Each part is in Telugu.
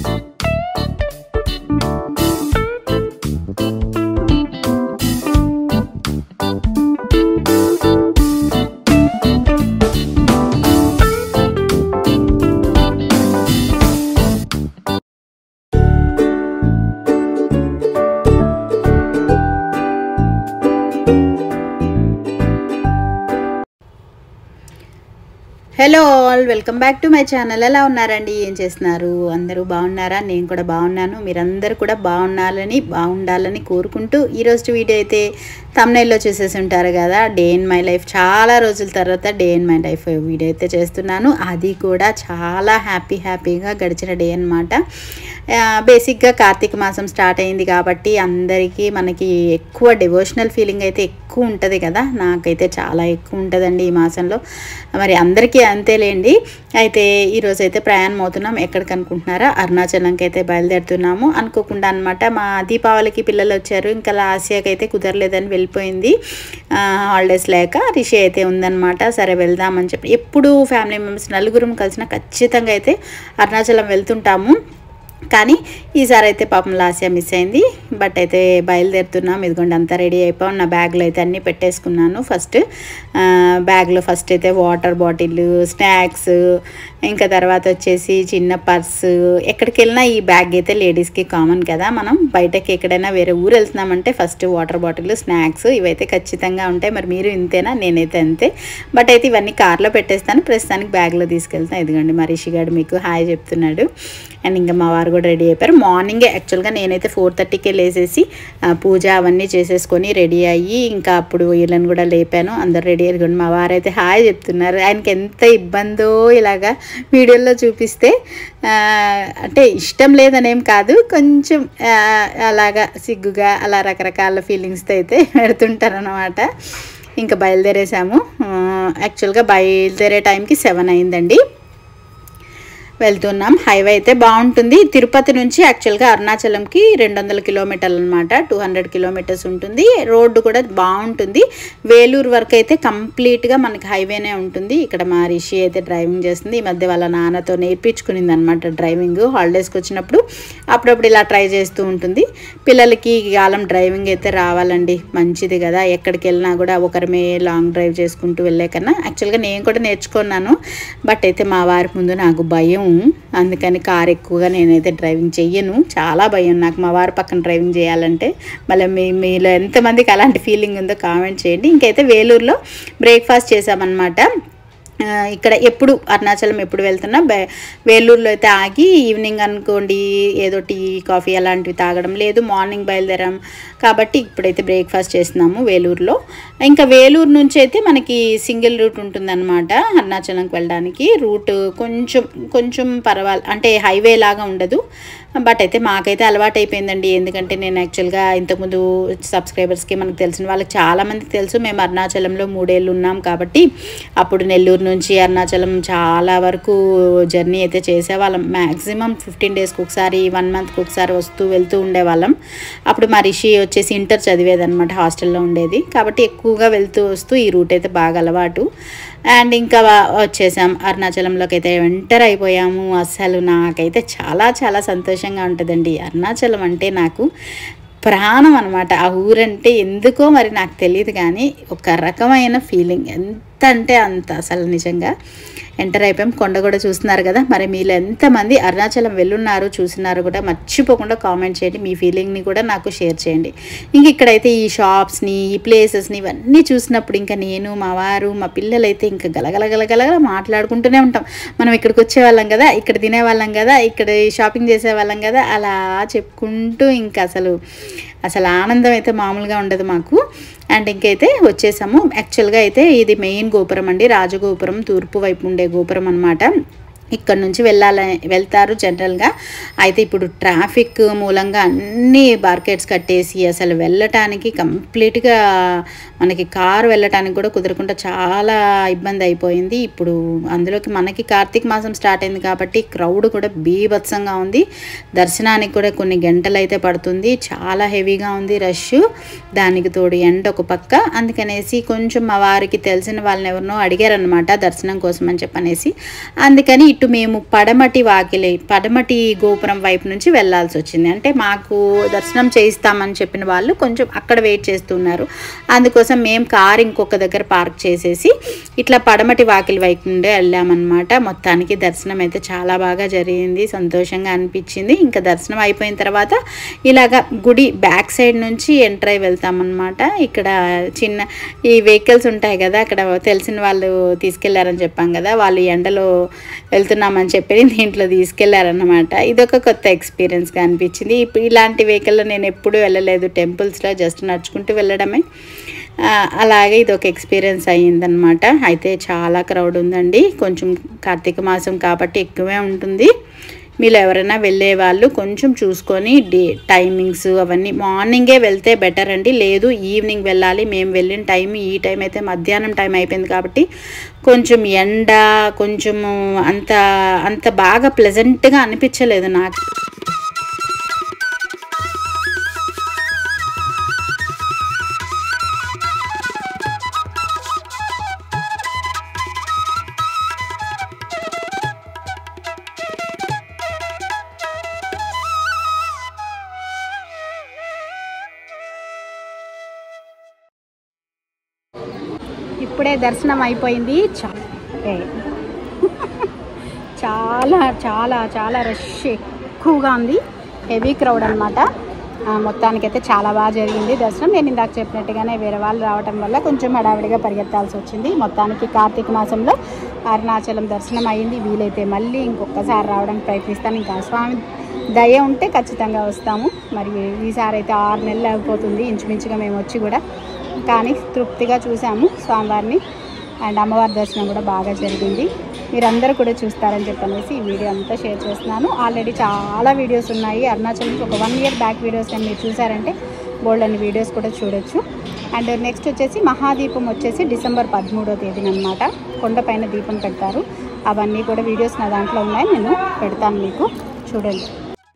Hello all welcome back to my channel ఎలా ఉన్నారండి ఏం చేస్తున్నారు అందరూ బాగున్నారా నేను కూడా బాగున్నాను మీరందరూ కూడా బాగుండాలని బాగుండాలని కోరుకుంటూ ఈరోజు వీడియో అయితే తమ్నైల్లో చూసేసి ఉంటారు కదా డే ఇన్ మై లైఫ్ చాలా రోజుల తర్వాత day in my life video అయితే చేస్తున్నాను అది కూడా చాలా హ్యాపీ హ్యాపీగా గడిచిన డే అనమాట బేసిక్గా కార్తీక మాసం స్టార్ట్ అయింది కాబట్టి అందరికీ మనకి ఎక్కువ డివోషనల్ ఫీలింగ్ అయితే ఎక్కువ ఉంటుంది కదా నాకైతే చాలా ఎక్కువ ఉంటుందండి ఈ మాసంలో మరి అందరికీ అంతేలేండి అయితే ఈరోజు అయితే ప్రయాణం అవుతున్నాం ఎక్కడికి అనుకుంటున్నారా అరుణాచలంకి అయితే బయలుదేరుతున్నాము అనుకోకుండా అనమాట మా దీపావళికి పిల్లలు వచ్చారు ఇంకా ఆసియాకి అయితే కుదరలేదని వెళ్ళిపోయింది హాలిడేస్ లేక రిషి అయితే ఉందన్నమాట సరే వెళ్దామని చెప్పి ఎప్పుడు ఫ్యామిలీ మెంబర్స్ నలుగురం కలిసిన ఖచ్చితంగా అయితే అరుణాచలం వెళ్తుంటాము కానీ ఈసారి అయితే పాపం లాస్యా మిస్ అయింది బట్ అయితే బయలుదేరుతున్నాం ఇదిగోండి అంతా రెడీ అయిపోయాం నా బ్యాగ్లో అయితే అన్నీ పెట్టేసుకున్నాను ఫస్ట్ బ్యాగ్లో ఫస్ట్ అయితే వాటర్ బాటిల్ స్నాక్స్ ఇంకా తర్వాత వచ్చేసి చిన్న పర్సు ఎక్కడికి వెళ్ళినా ఈ బ్యాగ్ అయితే లేడీస్కి కామన్ కదా మనం బయటకి ఎక్కడైనా వేరే ఊరు వెళ్తున్నామంటే ఫస్ట్ వాటర్ బాటిల్ స్నాక్స్ ఇవైతే ఖచ్చితంగా ఉంటాయి మరి మీరు ఇంతేనా నేనైతే అంతే బట్ అయితే ఇవన్నీ కార్లో పెట్టేస్తాను ప్రస్తుతానికి బ్యాగ్లో తీసుకెళ్తాను ఇదిగోండి మా రిషిగాడు మీకు హాయ్ చెప్తున్నాడు అండ్ ఇంకా మా వారు కూడా రెడీ అయిపోయారు మార్నింగే యాక్చువల్గా నేనైతే ఫోర్ థర్టీకే లేసేసి పూజ అవన్నీ చేసేసుకొని రెడీ అయ్యి ఇంకా అప్పుడు వీళ్ళని కూడా లేపాను అందరు రెడీ అయ్యి మా వారైతే హాయ్ చెప్తున్నారు ఆయనకి ఎంత ఇబ్బందో ఇలాగా వీడియోలో చూపిస్తే అంటే ఇష్టం లేదనేం కాదు కొంచెం అలాగా సిగ్గుగా అలా రకరకాల ఫీలింగ్స్తో అయితే పెడుతుంటారు అనమాట ఇంకా బయలుదేరేసాము యాక్చువల్గా బయలుదేరే టైంకి సెవెన్ అయిందండి వెళ్తున్నాం హైవే అయితే బాగుంటుంది తిరుపతి నుంచి యాక్చువల్గా అరుణాచలంకి రెండు వందల కిలోమీటర్లు అనమాట టూ హండ్రెడ్ కిలోమీటర్స్ ఉంటుంది రోడ్డు కూడా బాగుంటుంది వేలూరు వరకు అయితే కంప్లీట్గా మనకి హైవేనే ఉంటుంది ఇక్కడ మా రిషి అయితే డ్రైవింగ్ చేస్తుంది ఈ మధ్య వాళ్ళ నాన్నతో నేర్పించుకునింది అనమాట డ్రైవింగ్ హాలిడేస్కి వచ్చినప్పుడు అప్పుడప్పుడు ఇలా ట్రై చేస్తూ ఉంటుంది పిల్లలకి ఈ కాలం డ్రైవింగ్ అయితే రావాలండి మంచిది కదా ఎక్కడికి వెళ్ళినా కూడా ఒకరిమే లాంగ్ డ్రైవ్ చేసుకుంటూ వెళ్ళే కన్నా యాక్చువల్గా నేను కూడా నేర్చుకున్నాను బట్ అయితే మా వారి ముందు నాకు భయం అందుకని కార్ ఎక్కువగా నేనైతే డ్రైవింగ్ చెయ్యను చాలా భయం నాకు మా వారి పక్కన డ్రైవింగ్ చేయాలంటే మళ్ళీ మీ మీలో ఎంతమందికి అలాంటి ఫీలింగ్ ఉందో కామెంట్ చేయండి ఇంకైతే వేలూరులో బ్రేక్ఫాస్ట్ చేసామన్నమాట ఇక్కడ ఎప్పుడు అరుణాచలం ఎప్పుడు వెళ్తున్నా వేలూరులో అయితే ఆగి ఈవినింగ్ అనుకోండి ఏదో టీ కాఫీ అలాంటివి తాగడం లేదు మార్నింగ్ బయలుదేరాం కాబట్టి ఇప్పుడైతే బ్రేక్ఫాస్ట్ చేస్తున్నాము వేలూరులో ఇంకా వేలూరు నుంచి అయితే మనకి సింగిల్ రూట్ ఉంటుందన్నమాట అరుణాచలంకి వెళ్ళడానికి రూట్ కొంచెం కొంచెం పర్వాలే అంటే హైవే లాగా ఉండదు బట్ అయితే మాకైతే అలవాటు అయిపోయిందండి ఎందుకంటే నేను యాక్చువల్గా ఇంతకుముందు సబ్స్క్రైబర్స్కి మనకు తెలిసిన వాళ్ళకి చాలామందికి తెలుసు మేము అరుణాచలంలో మూడేళ్ళు ఉన్నాం కాబట్టి అప్పుడు నెల్లూరు నుంచి అరుణాచలం చాలా వరకు జర్నీ అయితే చేసేవాళ్ళం మ్యాక్సిమం ఫిఫ్టీన్ డేస్కి ఒకసారి వన్ మంత్కి ఒకసారి వస్తూ వెళ్తూ ఉండేవాళ్ళం అప్పుడు మా రిషి వచ్చేసి ఇంటర్ చదివేదనమాట హాస్టల్లో ఉండేది కాబట్టి ఎక్కువగా వెళ్తూ వస్తూ ఈ రూట్ అయితే బాగా అలవాటు అండ్ ఇంకా వచ్చేసాం అరుణాచలంలోకి అయితే ఎంటర్ అయిపోయాము అసలు నాకైతే చాలా చాలా సంతోషంగా ఉంటుందండి అరుణాచలం అంటే నాకు ప్రాణం అనమాట ఆ ఊరంటే ఎందుకో మరి నాకు తెలియదు కానీ ఒక రకమైన ఫీలింగ్ ఎంత అంటే అంత అసలు నిజంగా ఎంటర్ అయిపోయాం కొండ కూడా చూస్తున్నారు కదా మరి మీలో ఎంతమంది అరుణాచలం వెళ్ళున్నారు చూసినారు కూడా మర్చిపోకుండా కామెంట్ చేయండి మీ ఫీలింగ్ని కూడా నాకు షేర్ చేయండి ఇంక ఇక్కడైతే ఈ షాప్స్ని ఈ ప్లేసెస్ని ఇవన్నీ చూసినప్పుడు ఇంకా నేను మా వారు మా పిల్లలు అయితే ఇంకా గలగలగలగల మాట్లాడుకుంటూనే ఉంటాం మనం ఇక్కడికి వచ్చేవాళ్ళం కదా ఇక్కడ తినేవాళ్ళం కదా ఇక్కడ షాపింగ్ చేసేవాళ్ళం కదా అలా చెప్పుకుంటూ ఇంకా అసలు అసలు ఆనందం అయితే మామూలుగా ఉండదు మాకు అండ్ ఇంకైతే వచ్చేసాము యాక్చువల్గా అయితే ఇది మెయిన్ గోపురం అండి రాజగోపురం తూర్పు వైపు ఉండే గోపురం అనమాట ఇక్కడ నుంచి వెళ్ళాల వెళ్తారు జనరల్గా అయితే ఇప్పుడు ట్రాఫిక్ మూలంగా అన్ని బార్కెట్స్ కట్టేసి అసలు వెళ్ళటానికి కంప్లీట్గా మనకి కారు వెళ్ళటానికి కూడా కుదరకుండా చాలా ఇబ్బంది అయిపోయింది ఇప్పుడు అందులోకి మనకి కార్తీక మాసం స్టార్ట్ అయింది కాబట్టి క్రౌడ్ కూడా బీభత్సంగా ఉంది దర్శనానికి కూడా కొన్ని గంటలు అయితే పడుతుంది చాలా హెవీగా ఉంది రష్ దానికి తోడు ఎండ ఒక పక్క అందుకనేసి కొంచెం మా వారికి తెలిసిన వాళ్ళని ఎవరినో అడిగారనమాట దర్శనం కోసం అని చెప్పనేసి అందుకని ఇటు మేము పడమటి వాకిలి పడమటి గోపురం వైపు నుంచి వెళ్ళాల్సి వచ్చింది అంటే మాకు దర్శనం చేయిస్తామని చెప్పిన వాళ్ళు కొంచెం అక్కడ వెయిట్ చేస్తున్నారు అందుకోసం మేము కార్ ఇంకొక దగ్గర పార్క్ చేసేసి ఇట్లా పడమటి వాకిలి వైపు నుండే వెళ్ళామన్నమాట మొత్తానికి దర్శనం అయితే చాలా బాగా జరిగింది సంతోషంగా అనిపించింది ఇంకా దర్శనం అయిపోయిన తర్వాత ఇలాగ గుడి బ్యాక్ సైడ్ నుంచి ఎంటర్ అయి వెళ్తామన్నమాట ఇక్కడ చిన్న ఈ వెహికల్స్ ఉంటాయి కదా అక్కడ తెలిసిన వాళ్ళు తీసుకెళ్లారని చెప్పాం కదా వాళ్ళు ఎండలో వెళ్తున్నామని చెప్పి దీంట్లో తీసుకెళ్లారన్నమాట ఇదొక కొత్త ఎక్స్పీరియన్స్గా అనిపించింది ఇప్పుడు ఇలాంటి వెహికల్లో నేను ఎప్పుడూ వెళ్ళలేదు టెంపుల్స్లో జస్ట్ నడుచుకుంటూ వెళ్ళడమే ఆ, అలాగే ఇది ఒక ఎక్స్పీరియన్స్ అయ్యిందనమాట అయితే చాలా క్రౌడ్ ఉందండి కొంచెం కార్తీక మాసం కాబట్టి ఎక్కువే ఉంటుంది మీరు ఎవరైనా వెళ్ళే వాళ్ళు కొంచెం చూసుకొని డే టైమింగ్స్ అవన్నీ మార్నింగే వెళ్తే బెటర్ అండి లేదు ఈవినింగ్ వెళ్ళాలి మేము వెళ్ళిన టైం ఈ టైం అయితే మధ్యాహ్నం టైం అయిపోయింది కాబట్టి కొంచెం ఎండ కొంచెము అంత అంత బాగా ప్లెజెంట్గా అనిపించలేదు నాకు ఇప్పుడే దర్శనం అయిపోయింది చా- ఏ. చాలా చాలా చాలా రష్ ఎక్కువగా ఉంది హెవీ క్రౌడ్ అనమాట మొత్తానికైతే చాలా బాగా జరిగింది దర్శనం నేను ఇందాక చెప్పినట్టుగానే వేరే వాళ్ళు రావటం వల్ల కొంచెం హడావిడిగా పరిగెత్తాల్సి వచ్చింది మొత్తానికి కార్తీక మాసంలో అరుణాచలం దర్శనం అయ్యింది వీలైతే మళ్ళీ ఇంకొకసారి రావడానికి ప్రయత్నిస్తాను ఇంకా స్వామి దయ ఉంటే ఖచ్చితంగా వస్తాము మరి ఈసారి అయితే ఆరు నెలలు అయిపోతుంది ఇంచుమించుగా మేము వచ్చి కూడా కానీ తృప్తిగా చూసాము స్వామివారిని అండ్ అమ్మవారి దర్శనం కూడా బాగా జరిగింది మీరందరూ కూడా చూస్తారని చెప్పనేసి ఈ వీడియో అంతా షేర్ చేస్తున్నాను ఆల్రెడీ చాలా వీడియోస్ ఉన్నాయి అరుణాచల్ నుంచి ఒక వన్ ఇయర్ బ్యాక్ వీడియోస్ కానీ మీరు చూసారంటే బోల్డ్ అన్ని వీడియోస్ కూడా చూడొచ్చు అండ్ నెక్స్ట్ వచ్చేసి మహాదీపం వచ్చేసి డిసెంబర్ పదమూడో తేదీన అనమాట కొండపైన దీపం పెడతారు అవన్నీ కూడా వీడియోస్ నా దాంట్లో ఉన్నాయి నేను పెడతాను మీకు చూడండి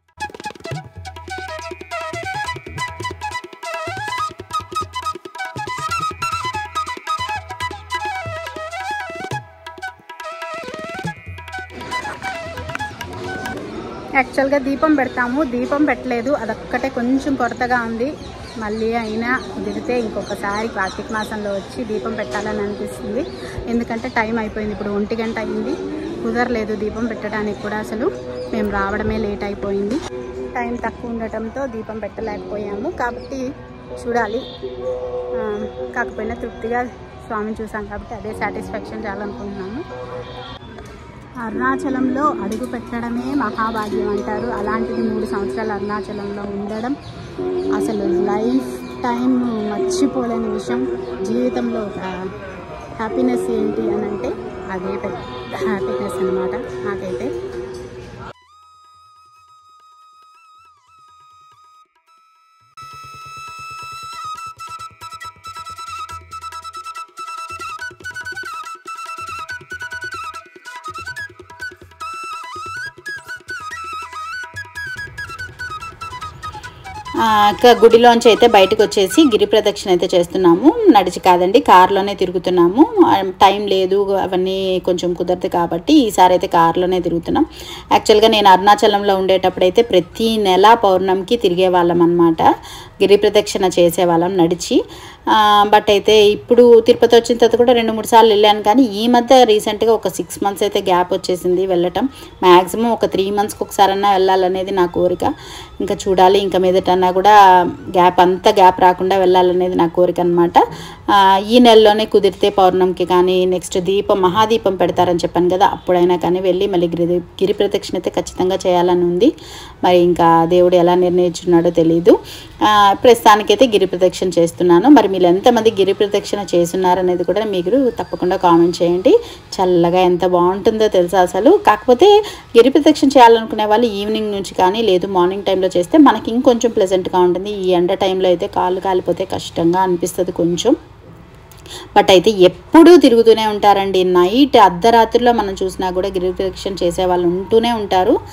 యాక్చువల్గా దీపం పెడతాము దీపం పెట్టలేదు అదొక్కటే కొంచెం కొరతగా ఉంది మళ్ళీ అయినా కుదిరితే ఇంకొకసారి కార్తీక మాసంలో వచ్చి దీపం పెట్టాలని అనిపిస్తుంది ఎందుకంటే టైం అయిపోయింది ఇప్పుడు ఒంటి గంట అయింది కుదరలేదు దీపం పెట్టడానికి కూడా అసలు మేము రావడమే లేట్ అయిపోయింది టైం తక్కువ ఉండటంతో దీపం పెట్టలేకపోయాము కాబట్టి చూడాలి ఆ, కాకపోయినా తృప్తిగా స్వామిని చూసాం కాబట్టి అదే సాటిస్ఫాక్షన్ చాలనుకుంటున్నాము అరుణాచలంలో అడుగు పెట్టడమే మహాభాగ్యం అంటారు అలాంటిది మూడు సంవత్సరాలు అరుణాచలంలో ఉండడం అసలు లైఫ్ టైం మర్చిపోలేని విషయం జీవితంలో ఒక హ్యాపీనెస్ ఏంటి అని అంటే అదే పెద్ద హ్యాపీనెస్ అనమాట నాకైతే ఆ, ఇంకా గుడిలోంచి అయితే బయటకు వచ్చేసి గిరి ప్రదక్షిణ అయితే చేస్తున్నాము నడిచి కాదండి కార్లోనే తిరుగుతున్నాము ఆ, టైం లేదు అవన్నీ కొంచెం కుదరదు కాబట్టి ఈసారి అయితే కార్లోనే తిరుగుతున్నాం యాక్చువల్గా నేను అరుణాచలంలో ఉండేటప్పుడైతే ప్రతి నెల పౌర్ణమికి తిరిగే వాళ్ళం అనమాట గిరి ప్రదక్షిణ చేసేవాళ్ళం నడిచి ఆ, బట్ అయితే ఇప్పుడు తిరుపతి వచ్చిన తర్వాత కూడా రెండు మూడు సార్లు వెళ్ళాను కానీ ఈ మధ్య రీసెంట్గా ఒక సిక్స్ మంత్స్ అయితే గ్యాప్ వచ్చేసింది వెళ్ళటం మ్యాక్సిమం ఒక త్రీ మంత్స్కి ఒకసారన్నా వెళ్ళాలనేది నా కోరిక ఇంకా చూడాలి ఇంకా మీదటన్నా కూడా గ్యాప్ అంతా గ్యాప్ రాకుండా వెళ్ళాలనేది నా కోరిక అనమాట ఈ నెలలోనే కుదిరితే పౌర్ణమికి కానీ నెక్స్ట్ దీపం మహాదీపం పెడతారని చెప్పాను కదా అప్పుడైనా కానీ వెళ్ళి మళ్ళీ గిరి గిరి ప్రదక్షిణ అయితే ఖచ్చితంగా చేయాలని ఉంది మరి ఇంకా దేవుడు ఎలా నిర్ణయించున్నాడో తెలియదు ఆ, ప్రస్తుతానికైతే గిరి ప్రదక్షిణ చేస్తున్నాను మరి మీరు ఎంతమంది గిరి ప్రదక్షిణ చేస్తున్నారనేది కూడా మీరు తప్పకుండా కామెంట్ చేయండి చల్లగా ఎంత బాగుంటుందో తెలుసా అసలు కాకపోతే గిరి ప్రదక్షిణ చేయాలనుకునే వాళ్ళు ఈవినింగ్ నుంచి కానీ లేదు మార్నింగ్ టైంలో చేస్తే మనకి ఇంకొంచెం ప్లెజెంట్గా ఉంటుంది ఈ ఎండ టైంలో అయితే కాళ్ళు కాలిపోతే కష్టంగా అనిపిస్తుంది కొంచెం బట్ అయితే ఎప్పుడూ తిరుగుతూనే ఉంటారండి నైట్ అర్ధరాత్రిలో మనం చూసినా కూడా గిరి ప్రదక్షిణ చేసే వాళ్ళు ఉంటూనే ఉంటారు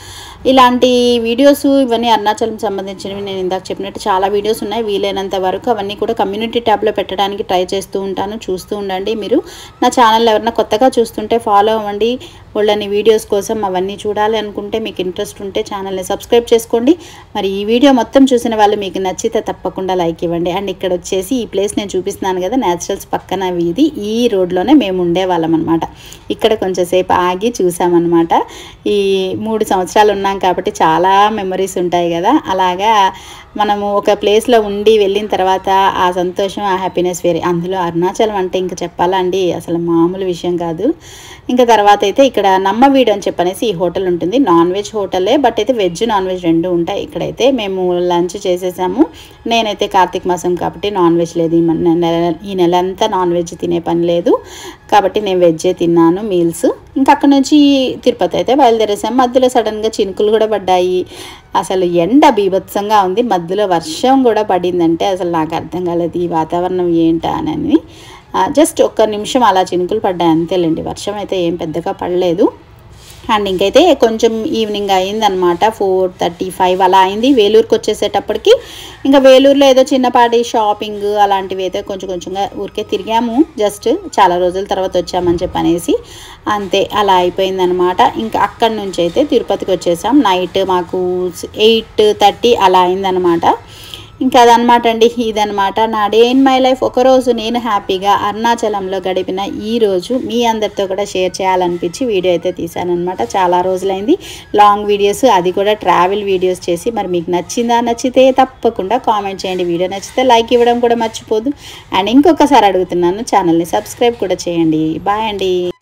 ఇలాంటి వీడియోస్ ఇవన్నీ అరుణాచలం సంబంధించినవి నేను ఇందాక చెప్పినట్టు చాలా వీడియోస్ ఉన్నాయి వీలైనంత వరకు అవన్నీ కూడా కమ్యూనిటీ ట్యాబ్లో పెట్టడానికి ట్రై చేస్తూ ఉంటాను చూస్తూ ఉండండి మీరు నా ఛానల్ ఎవరైనా కొత్తగా చూస్తుంటే ఫాలో అవ్వండి వాళ్ళని వీడియోస్ కోసం అవన్నీ చూడాలి అనుకుంటే మీకు ఇంట్రెస్ట్ ఉంటే ఛానల్ని సబ్స్క్రైబ్ చేసుకోండి మరి ఈ వీడియో మొత్తం చూసిన వాళ్ళు మీకు నచ్చితే తప్పకుండా లైక్ ఇవ్వండి అండ్ ఇక్కడ వచ్చేసి ఈ ప్లేస్ నేను చూపిస్తున్నాను కదా న్యాచురల్స్ పక్కన వీధి ఈ రోడ్లోనే మేము ఉండేవాళ్ళం అనమాట ఇక్కడ కొంచెంసేపు ఆగి చూసామన్నమాట ఈ మూడు సంవత్సరాలు ఉన్నాం కాబట్టి చాలా మెమరీస్ ఉంటాయి కదా అలాగా మనము ఒక ప్లేస్లో ఉండి వెళ్ళిన తర్వాత ఆ సంతోషం ఆ హ్యాపీనెస్ వేరే అందులో అరుణాచలం అంటే ఇంకా చెప్పాలండి అసలు మామూలు విషయం కాదు ఇంకా తర్వాత అయితే ఇక్కడ నమ్మవీడు అని చెప్పనేసి ఈ హోటల్ ఉంటుంది నాన్ వెజ్ హోటలే బట్ అయితే వెజ్ నాన్ వెజ్ రెండు ఉంటాయి ఇక్కడైతే మేము లంచ్ చేసేసాము నేనైతే కార్తీక మాసం కాబట్టి నాన్ వెజ్ లేదు ఈ మన నెల ఈ నెల అంతా నాన్ వెజ్ తినే పని లేదు కాబట్టి నేను వెజ్జే తిన్నాను మీల్స్ ఇంకా అక్కడ నుంచి తిరుపతి అయితే బయలుదేరేసాం మధ్యలో సడన్గా చినుకులు కూడా పడ్డాయి అసలు ఎండ బీభత్సంగా ఉంది మధ్యలో వర్షం కూడా పడిందంటే అసలు నాకు అర్థం కాలేదు ఈ వాతావరణం ఏంటా అని జస్ట్ ఒక్క నిమిషం అలా చినుకులు పడ్డాయి అంతేలేండి వర్షం అయితే ఏం పెద్దగా పడలేదు అండ్ ఇంకైతే కొంచెం ఈవినింగ్ అయిందనమాట ఫోర్ థర్టీ ఫైవ్ అలా అయింది వేలూరుకి వచ్చేసేటప్పటికి ఇంకా వేలూరులో ఏదో చిన్నపాటి షాపింగ్ అలాంటివి అయితే కొంచెం కొంచెంగా ఊరికే తిరిగాము జస్ట్ చాలా రోజుల తర్వాత వచ్చామని చెప్పి అనేసి అంతే అలా అయిపోయిందనమాట ఇంకా అక్కడి నుంచి అయితే తిరుపతికి వచ్చేసాం నైట్ మాకు ఎయిట్ థర్టీ అలా అయిందనమాట ఇంకా అదనమాట అండి ఇదనమాట నా డే ఇన్ మై లైఫ్ ఒకరోజు నేను హ్యాపీగా అరుణాచలంలో గడిపిన ఈ రోజు మీ అందరితో కూడా షేర్ చేయాలనిపించి వీడియో అయితే తీశానమాట చాలా రోజులైంది లాంగ్ వీడియోస్ అది కూడా ట్రావెల్ వీడియోస్ చేసి మరి మీకు నచ్చిందా నచ్చితే తప్పకుండా కామెంట్ చేయండి వీడియో నచ్చితే లైక్ ఇవ్వడం కూడా మర్చిపోదు అండ్ ఇంకొకసారి అడుగుతున్నాను ఛానల్ని సబ్స్క్రైబ్ కూడా చేయండి బాయ్ అండి